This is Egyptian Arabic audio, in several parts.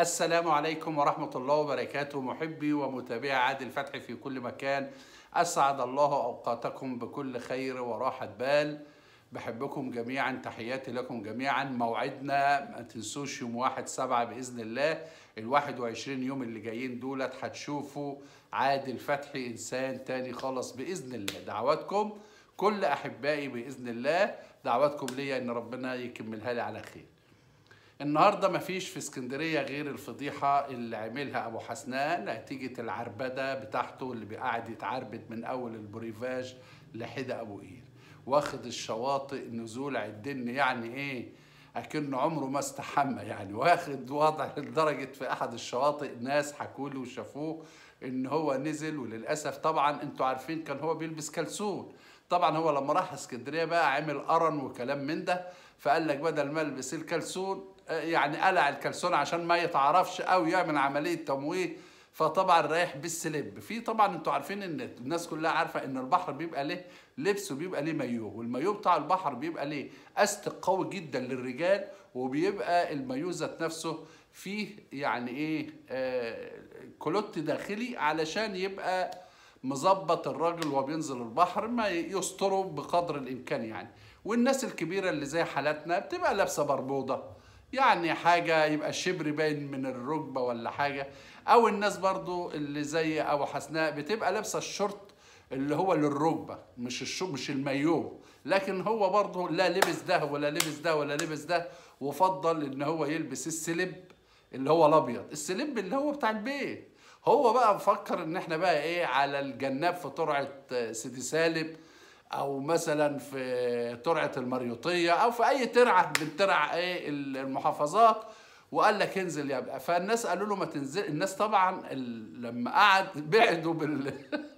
السلام عليكم ورحمة الله وبركاته محبي ومتابعي عادل فتحي في كل مكان أسعد الله أوقاتكم بكل خير وراحة بال بحبكم جميعا تحياتي لكم جميعا موعدنا ما تنسوش يوم واحد سبعة بإذن الله الواحد وعشرين يوم اللي جايين دولت هتشوفوا عادل فتحي إنسان تاني خالص بإذن الله دعواتكم كل أحبائي بإذن الله دعواتكم ليا إن ربنا يكملها لي على خير النهارده مفيش في اسكندريه غير الفضيحه اللي عملها ابو حسنان نتيجه العربده بتاعته اللي قاعد يتعربد من اول البريفاج لحدا ابو قير واخد الشواطئ نزول عدن يعني ايه اكنه عمره ما استحمى يعني واخد وضع لدرجه في احد الشواطئ ناس حكوا له وشافوه ان هو نزل وللاسف طبعا انتوا عارفين كان هو بيلبس كلسون طبعا هو لما راح اسكندريه بقى عمل قرن وكلام من ده فقال لك بدل ما البس الكلسون يعني قلع الكلسون عشان ما يتعرفش او يعمل عمليه تمويه فطبعا رايح بالسلب في طبعا انتوا عارفين ان الناس كلها عارفه ان البحر بيبقى ليه لبس وبيبقى ليه مايوه والمايوه بتاع البحر بيبقى ليه استق قوي جدا للرجال وبيبقى المايوه ذات نفسه فيه يعني ايه آه كلوت داخلي علشان يبقى مظبط الراجل وهو بينزل البحر ما يستره بقدر الامكان يعني والناس الكبيره اللي زي حالاتنا بتبقى لابسه بربوضه يعني حاجة يبقى شبر باين من الركبة ولا حاجة أو الناس برضو اللي زي أبو حسناء بتبقى لابسة الشورت اللي هو للركبة مش الشو مش المايو لكن هو برضه لا لبس ده ولا لبس ده ولا لبس ده وفضل ان هو يلبس السلب اللي هو الابيض السلب اللي هو بتاع البيت هو بقى مفكر ان احنا بقى ايه على الجناب في ترعه سيدي سالم او مثلا في ترعه المريوطيه او في اي ترعه من ترع ايه المحافظات وقال لك انزل يا بقى فالناس قالوا له ما تنزل الناس طبعا لما قعد بعدوا بال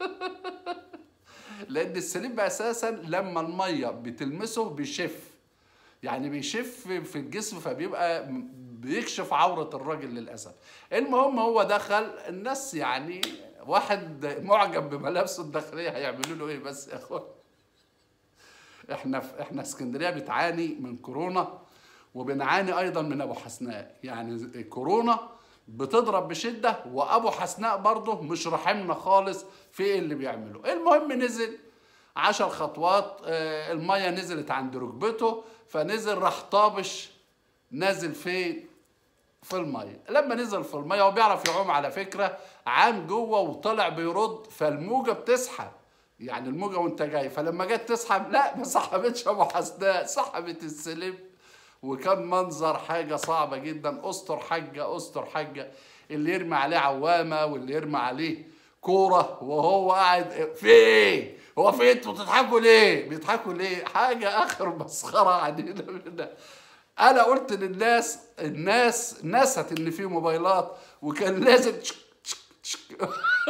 لان السليب اساسا لما الميه بتلمسه بيشف يعني بيشف في الجسم فبيبقى بيكشف عوره الراجل للاسف المهم هو دخل الناس يعني واحد معجب بملابسه الداخليه هيعملوا له ايه بس يا اخوان احنا في احنا اسكندريه بتعاني من كورونا وبنعاني ايضا من ابو حسناء يعني كورونا بتضرب بشده وابو حسناء برضه مش رحمنا خالص في اللي بيعمله المهم نزل عشر خطوات الميه نزلت عند ركبته فنزل راح طابش نازل فين في الميه لما نزل في الميه هو بيعرف يعوم على فكره عام جوه وطلع بيرد فالموجه بتسحب يعني الموجه وانت جاي فلما جت تسحب لا ما سحبتش ابو حسناء سحبت السلب وكان منظر حاجه صعبه جدا استر حاجه استر حاجه اللي يرمي عليه عوامه واللي يرمي عليه كوره وهو قاعد في ايه؟ هو في انتوا بتضحكوا ليه؟ بيضحكوا ليه؟ حاجه اخر مسخره علينا منها انا قلت للناس الناس نست ان في موبايلات وكان لازم تشك تشك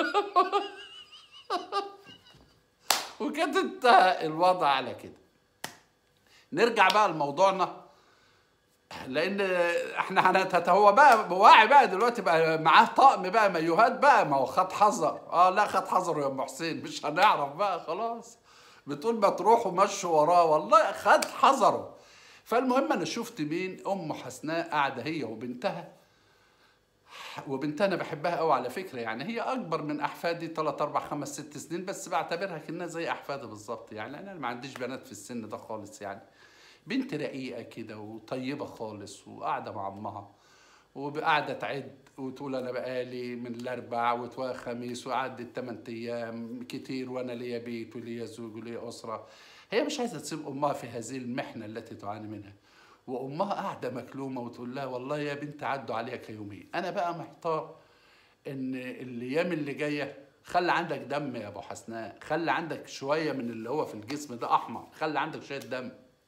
وكانت انتهى الوضع على كده نرجع بقى لموضوعنا لان احنا هنت هو بقى واعي بقى دلوقتي بقى معاه طقم بقى مايوهات بقى ما هو خد حذر اه لا خد حذر يا ام حسين مش هنعرف بقى خلاص بتقول ما تروحوا مشوا وراه والله خد حذره فالمهم انا شفت مين ام حسناء قاعده هي وبنتها وبنتها انا بحبها قوي على فكره يعني هي اكبر من احفادي 3 4 5 6 سنين بس بعتبرها كانها زي احفادي بالظبط يعني انا ما عنديش بنات في السن ده خالص يعني بنت رقيقه كده وطيبه خالص وقاعده مع امها وقاعده تعد وتقول انا بقالي من الاربع وتوا خميس وعدت 8 ايام كتير وانا ليا بيت وليا زوج وليا اسره هي مش عايزه تسيب امها في هذه المحنه التي تعاني منها وامها قاعده مكلومه وتقول لها والله يا بنت عدوا عليها كيومين انا بقى محتار ان الايام اللي جايه خلي عندك دم يا ابو حسناء خلي عندك شويه من اللي هو في الجسم ده احمر خلي عندك شويه دم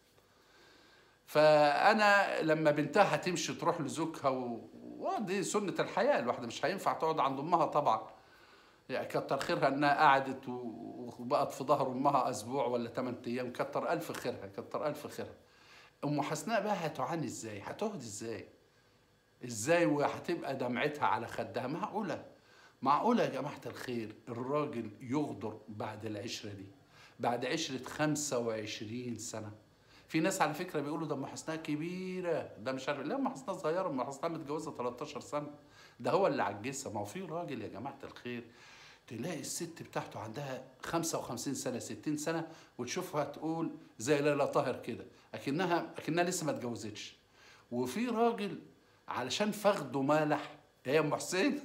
فانا لما بنتها هتمشي تروح لزوجها و... ودي سنه الحياه الواحده مش هينفع تقعد عند امها طبعا يعني كتر خيرها انها قعدت وبقت في ظهر امها اسبوع ولا 8 ايام كتر الف خيرها كتر الف خيرها ام حسناء بقى هتعاني ازاي هتهدي ازاي ازاي وهتبقى دمعتها على خدها معقوله معقوله يا جماعه الخير الراجل يغدر بعد العشره دي بعد عشره 25 سنه في ناس على فكره بيقولوا ده ام حسناء كبيره ده مش عارف لا ام حسناء صغيره ام حسناء متجوزه 13 سنه ده هو اللي عجزها ما هو في راجل يا جماعه الخير تلاقي الست بتاعته عندها 55 سنه 60 سنه وتشوفها تقول زي ليلى طاهر كده اكنها اكنها لسه ما اتجوزتش وفي راجل علشان فخده مالح يا ام حسين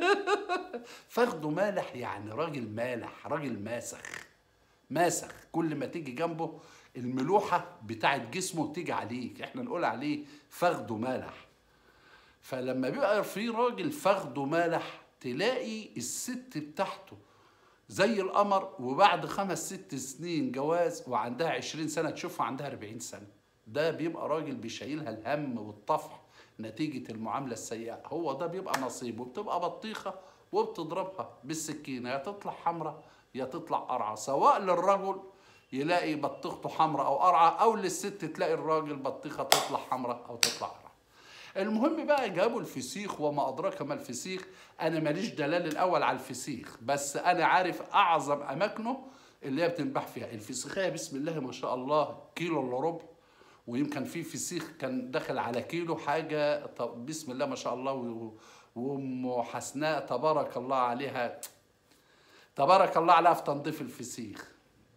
فخده مالح يعني راجل مالح راجل ماسخ ماسخ كل ما تيجي جنبه الملوحه بتاعت جسمه تيجي عليك احنا نقول عليه فخده مالح فلما بيبقى في راجل فخده مالح تلاقي الست بتاعته زي القمر وبعد خمس ست سنين جواز وعندها عشرين سنة تشوفها عندها أربعين سنة ده بيبقى راجل بيشيلها الهم والطفح نتيجة المعاملة السيئة هو ده بيبقى نصيبه بتبقى بطيخة وبتضربها بالسكينة يا تطلع حمراء يا تطلع قرعة سواء للرجل يلاقي بطيخته حمراء أو قرعة أو للست تلاقي الراجل بطيخة تطلع حمراء أو تطلع قرعة المهم بقى جابوا الفسيخ وما أدراك ما الفسيخ أنا ماليش دلال الأول على الفسيخ بس أنا عارف أعظم أماكنه اللي هي بتنباع فيها الفسيخية بسم الله ما شاء الله كيلو إلا ربع ويمكن في فسيخ كان داخل على كيلو حاجة طب بسم الله ما شاء الله و- وأم حسناء تبارك الله عليها تبارك الله عليها في تنظيف الفسيخ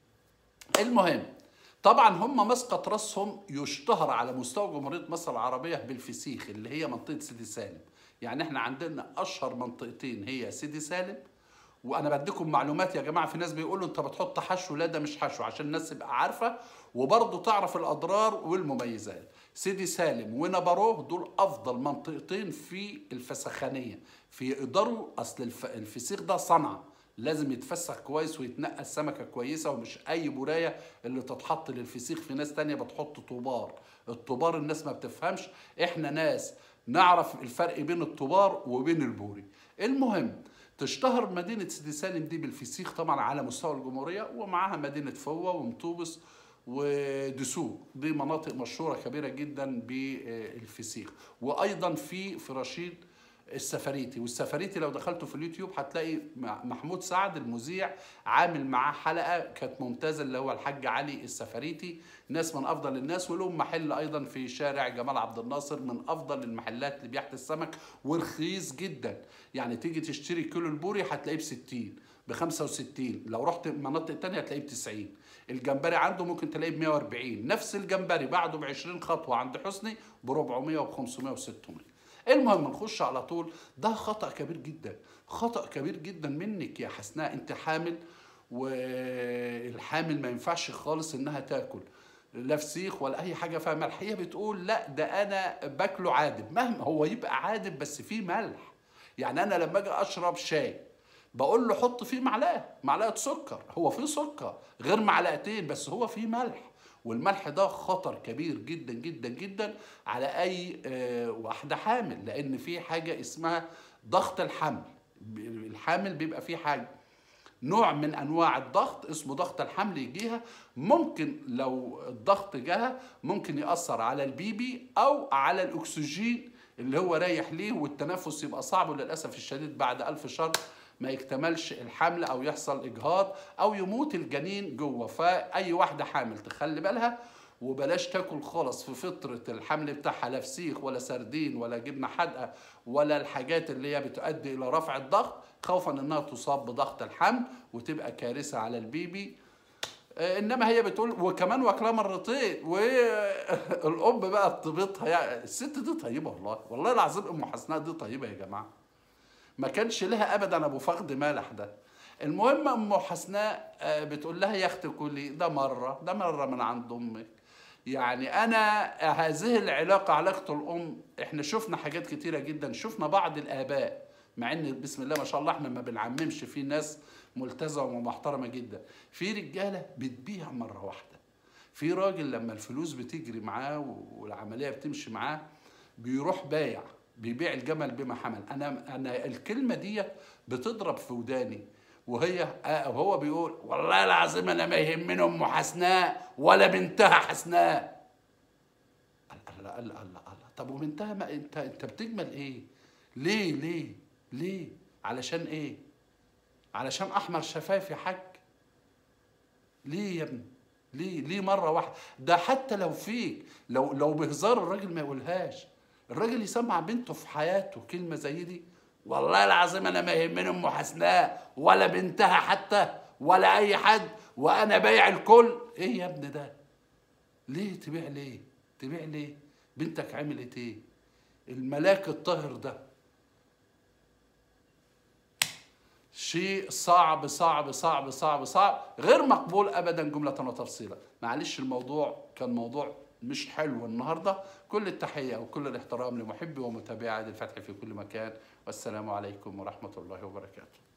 المهم طبعا هم مسقط راسهم يشتهر على مستوى جمهوريه مصر العربيه بالفسيخ اللي هي منطقه سيدي سالم يعني احنا عندنا اشهر منطقتين هي سيدي سالم وانا بديكم معلومات يا جماعه في ناس بيقولوا انت بتحط حشو لا ده مش حشو عشان الناس تبقى عارفه وبرضه تعرف الاضرار والمميزات سيدي سالم ونبروه دول افضل منطقتين في الفسخانيه في يقدروا اصل الف... الفسيخ ده صنعه لازم يتفسخ كويس ويتنقى السمكه كويسه ومش اي برايه اللي تتحط للفسيخ في ناس تانية بتحط طوبار الطوبار الناس ما بتفهمش احنا ناس نعرف الفرق بين الطوبار وبين البوري المهم تشتهر مدينة سيدي سالم دي بالفسيخ طبعا على مستوى الجمهورية ومعاها مدينة فوة ومطوبس ودسوق دي مناطق مشهورة كبيرة جدا بالفسيخ وأيضا في في رشيد السفريتي والسفريتي لو دخلتوا في اليوتيوب هتلاقي مع- محمود سعد المذيع عامل معاه حلقه كانت ممتازه اللي هو الحاج علي السفريتي ناس من افضل الناس ولهم محل ايضا في شارع جمال عبد الناصر من افضل المحلات اللي بيحت السمك ورخيص جدا يعني تيجي تشتري كيلو البوري هتلاقيه ب 60 ب 65 لو رحت مناطق تانية هتلاقيه ب 90 الجمبري عنده ممكن تلاقيه ب 140 نفس الجمبري بعده ب 20 خطوه عند حسني ب 400 وب 500 و 600 المهم نخش على طول ده خطأ كبير جدا خطأ كبير جدا منك يا حسناء انت حامل والحامل ما ينفعش خالص انها تاكل لا فسيخ ولا اي حاجه فيها ملح هي بتقول لا ده انا باكله عادب مهما هو يبقى عادب بس فيه ملح يعني انا لما اجي اشرب شاي بقول له حط فيه معلقه معلقه سكر هو فيه سكر غير معلقتين بس هو فيه ملح والملح ده خطر كبير جدا جدا جدا على اي آه، واحده حامل لان في حاجه اسمها ضغط الحمل ب- الحامل بيبقى فيه حاجه نوع من انواع الضغط اسمه ضغط الحمل يجيها ممكن لو الضغط جاها ممكن ياثر على البيبي او على الاكسجين اللي هو رايح ليه والتنفس يبقى صعب وللاسف الشديد بعد ألف شهر ما يكتملش الحمل او يحصل اجهاض او يموت الجنين جوه فاي واحده حامل تخلي بالها وبلاش تاكل خالص في فترة الحمل بتاعها لا فسيخ ولا سردين ولا جبنة حادقة ولا الحاجات اللي هي بتؤدي إلى رفع الضغط خوفا إنها تصاب بضغط الحمل وتبقى كارثة على البيبي آه، انما هي بتقول وكمان واكلها مرتين والام بقى طيبتها يعني الست دي طيبه والله والله العظيم ام حسناء دي طيبه يا جماعه ما كانش لها ابدا ابو فخد مالح ده المهم ام حسناء آه، بتقول لها يا اختي كلي ده مره ده مره من عند امك يعني انا هذه العلاقه علاقه الام احنا شفنا حاجات كتيره جدا شفنا بعض الاباء مع ان بسم الله ما شاء الله احنا ما بنعممش في ناس ملتزمه ومحترمه جدا في رجاله بتبيع مره واحده في راجل لما الفلوس بتجري معاه والعمليه بتمشي معاه بيروح بايع بيبيع الجمل بما حمل انا انا الكلمه دي بتضرب في وداني وهي آه وهو بيقول والله العظيم انا ما يهمني ام حسناء ولا بنتها حسناء الله الله الله الله الله طب وبنتها ما انت انت بتجمل ايه ليه ليه ليه علشان ايه علشان احمر شفايف يا حاج ليه يا ابني ليه ليه مره واحده ده حتى لو فيك لو لو بهزار الراجل ما يقولهاش الراجل يسمع بنته في حياته كلمه زي دي والله العظيم انا ما يهمني ام حسناء ولا بنتها حتى ولا اي حد وانا بايع الكل ايه يا ابني ده ليه تبيع ليه تبيع ليه بنتك عملت ايه الملاك الطاهر ده شيء صعب صعب صعب صعب صعب غير مقبول ابدا جمله وتفصيلا معلش الموضوع كان موضوع مش حلو النهارده كل التحيه وكل الاحترام لمحبي ومتابعي عادل فتحي في كل مكان والسلام عليكم ورحمه الله وبركاته